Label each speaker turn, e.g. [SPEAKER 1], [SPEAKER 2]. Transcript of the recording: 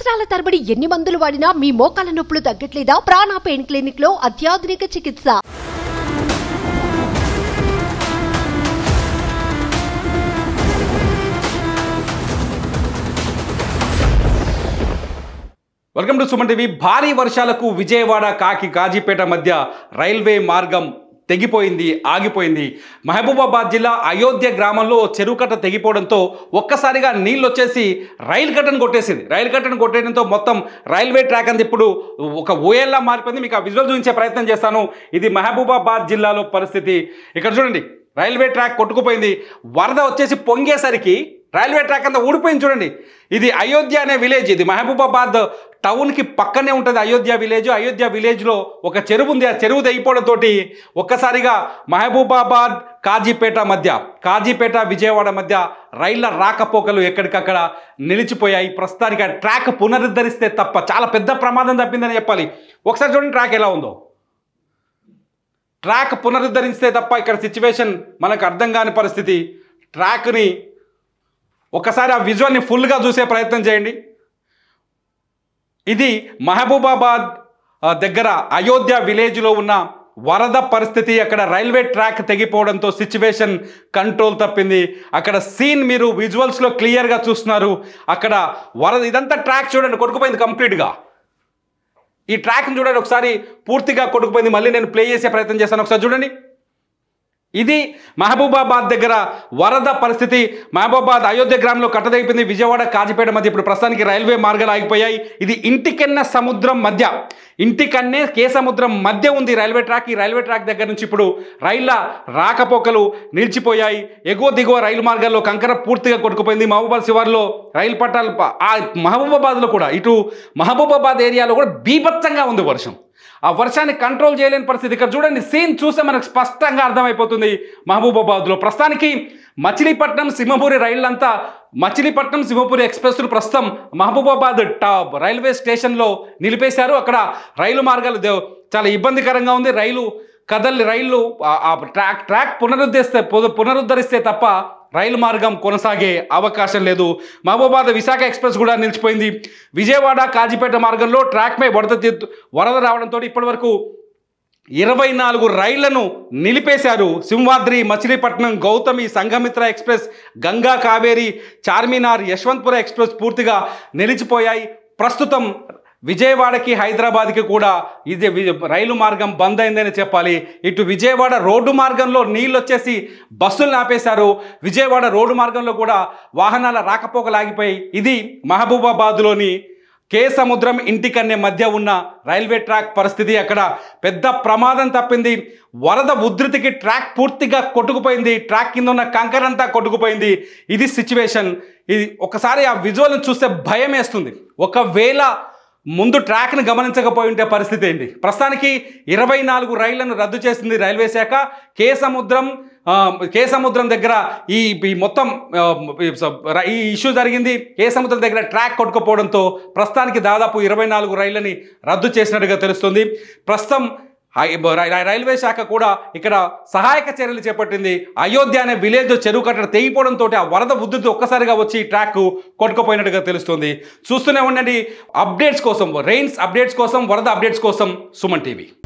[SPEAKER 1] సంవత్సరాల తరబడి ఎన్ని మందులు వాడినా మీ మోకాల నొప్పులు తగ్గట్లేదా ప్రాణ పెయిన్ క్లినిక్ లో అత్యాధునిక చికిత్స
[SPEAKER 2] వెల్కమ్ టు సుమన్ టీవీ భారీ వర్షాలకు విజయవాడ కాకి కాజీపేట మధ్య రైల్వే మార్గం తెగిపోయింది ఆగిపోయింది మహబూబాబాద్ జిల్లా అయోధ్య గ్రామంలో చెరువు కట్ట తెగిపోవడంతో ఒక్కసారిగా నీళ్ళు వచ్చేసి రైలు కట్టను కొట్టేసింది రైలు కట్టను కొట్టేయడంతో మొత్తం రైల్వే ట్రాక్ అంతా ఇప్పుడు ఒక ఓయల్లా మారిపోయింది మీకు ఆ విజువల్ చూపించే ప్రయత్నం చేస్తాను ఇది మహబూబాబాద్ జిల్లాలో పరిస్థితి ఇక్కడ చూడండి రైల్వే ట్రాక్ కొట్టుకుపోయింది వరద వచ్చేసి పొంగేసరికి రైల్వే ట్రాక్ అంతా ఊడిపోయింది చూడండి ఇది అయోధ్య అనే విలేజ్ ఇది మహబూబాబాద్ టౌన్కి పక్కనే ఉంటుంది అయోధ్య విలేజ్ అయోధ్య విలేజ్లో ఒక చెరువు ఉంది ఆ చెరువు తెగిపోవడంతో ఒక్కసారిగా మహబూబాబాద్ కాజీపేట మధ్య కాజీపేట విజయవాడ మధ్య రైళ్ల రాకపోకలు ఎక్కడికక్కడ నిలిచిపోయాయి ప్రస్తుతానికి ఆ ట్రాక్ పునరుద్ధరిస్తే తప్ప చాలా పెద్ద ప్రమాదం తప్పిందని చెప్పాలి ఒకసారి చూడండి ట్రాక్ ఎలా ఉందో ట్రాక్ పునరుద్ధరిస్తే తప్ప ఇక్కడ సిచ్యువేషన్ మనకు అర్థం కాని పరిస్థితి ట్రాక్ని ఒకసారి ఆ విజువల్ని ఫుల్గా చూసే ప్రయత్నం చేయండి ఇది మహబూబాబాద్ ఆ, దగ్గర అయోధ్య విలేజ్లో ఉన్న వరద పరిస్థితి అక్కడ రైల్వే ట్రాక్ తెగిపోవడంతో సిచ్యువేషన్ కంట్రోల్ తప్పింది అక్కడ సీన్ మీరు విజువల్స్లో క్లియర్గా చూస్తున్నారు అక్కడ వరద ఇదంతా ట్రాక్ చూడండి కొట్టుకుపోయింది కంప్లీట్గా ఈ ట్రాక్ని చూడండి ఒకసారి పూర్తిగా కొట్టుకుపోయింది మళ్ళీ నేను ప్లే చేసే ప్రయత్నం చేస్తాను ఒకసారి చూడండి ఇది మహబూబాబాద్ దగ్గర వరద పరిస్థితి మహబూబాబాద్ అయోధ్య గ్రామంలో కట్టదైపోయింది విజయవాడ కాజీపేట మధ్య ఇప్పుడు ప్రస్తుతానికి రైల్వే మార్గాలు ఆగిపోయాయి ఇది ఇంటికెన్న సముద్రం మధ్య ఇంటికన్నే కే సముద్రం మధ్య ఉంది రైల్వే ట్రాక్ ఈ రైల్వే ట్రాక్ దగ్గర నుంచి ఇప్పుడు రైళ్ల రాకపోకలు నిలిచిపోయాయి ఎగువ దిగువ రైలు మార్గాల్లో కంకర పూర్తిగా కొట్టుకుపోయింది మహబూబాద్ శివార్లో రైలు పట్టాలు ప- ఆ మహబూబాబాద్లో కూడా ఇటు మహబూబాబాద్ ఏరియాలో కూడా బీభత్సంగా ఉంది వర్షం ఆ వర్షాన్ని కంట్రోల్ చేయలేని పరిస్థితి ఇక్కడ చూడండి సీన్ చూస్తే మనకు స్పష్టంగా అర్థమైపోతుంది మహబూబాబాద్లో ప్రస్తుతానికి మచిలీపట్నం సింహపూరి రైళ్లంతా మచిలీపట్నం సింహపూరి ఎక్స్ప్రెస్లు ప్రస్తుతం మహబూబాబాద్ టాప్ రైల్వే స్టేషన్లో నిలిపేశారు అక్కడ రైలు మార్గాలు దేవ్- చాలా ఇబ్బందికరంగా ఉంది రైలు కదలి రైళ్లు ఆ- ఆ ట్రాక్ ట్రాక్ పునరుద్ధరిస్తే పు- పునరుద్ధరిస్తే తప్ప రైలు మార్గం కొనసాగే అవకాశం లేదు మహబూబాద్ విశాఖ ఎక్స్ప్రెస్ కూడా నిలిచిపోయింది విజయవాడ కాజీపేట మార్గంలో ట్రాక్పై వరద తీర్తు- వరద రావడంతో ఇప్పటివరకు ఇరవై నాలుగు రైళ్లను నిలిపేశారు సింహాద్రి మచిలీపట్నం గౌతమి సంఘమిత్ర ఎక్స్ప్రెస్ గంగా కావేరి చార్మినార్ యశ్వంత్పుర ఎక్స్ప్రెస్ పూర్తిగా నిలిచిపోయాయి ప్రస్తుతం విజయవాడకి హైదరాబాద్కి కూడా ఇది వి- రైలు మార్గం బంద్ అయిందని చెప్పాలి ఇటు విజయవాడ రోడ్డు మార్గంలో నీళ్ళు వచ్చేసి బస్సులు ఆపేశారు విజయవాడ రోడ్డు మార్గంలో కూడా వాహనాల రాకపోకలు ఆగిపోయి ఇది మహబూబాబాద్లోని కే సముద్రం ఇంటికన్నే మధ్య ఉన్న రైల్వే ట్రాక్ పరిస్థితి అక్కడ పెద్ద ప్రమాదం తప్పింది వరద ఉధృతికి ట్రాక్ పూర్తిగా కొట్టుకుపోయింది ట్రాక్ కింద ఉన్న కంకర అంతా కొట్టుకుపోయింది ఇది సిచ్యువేషన్ ఇది ఒకసారి ఆ విజువల్ని చూస్తే భయం వేస్తుంది ఒకవేళ ముందు ట్రాక్ని గమనించకపోయి ఉంటే పరిస్థితి ఏంటి ప్రస్తుతానికి ఇరవై నాలుగు రైళ్లను రద్దు చేసింది రైల్వే శాఖ కే సముద్రం ఆ, కే సముద్రం దగ్గర ఈ ఈ మొత్తం ఆ, ఈ స- ర- ఈ ఇష్యూ జరిగింది కే సముద్రం దగ్గర ట్రాక్ కొట్టుకుపోవడంతో ప్రస్తుతానికి దాదాపు ఇరవై నాలుగు రైళ్లని రద్దు చేసినట్టుగా తెలుస్తుంది ప్రస్తుతం హై- రై- రై- రైల్వే శాఖ కూడా ఇక్కడ సహాయక చర్యలు చేపట్టింది అయోధ్య అనే విలేజ్ చెరువు కట్టడ తెగిపోవడంతో ఆ వరద ఉద్ధృతి ఒక్కసారిగా వచ్చి ఈ ట్రాక్ కొట్టుకుపోయినట్టుగా తెలుస్తుంది చూస్తూనే ఉండండి అప్డేట్స్ కోసం రెయిన్స్ అప్డేట్స్ కోసం వరద అప్డేట్స్ కోసం సుమన్ టీవీ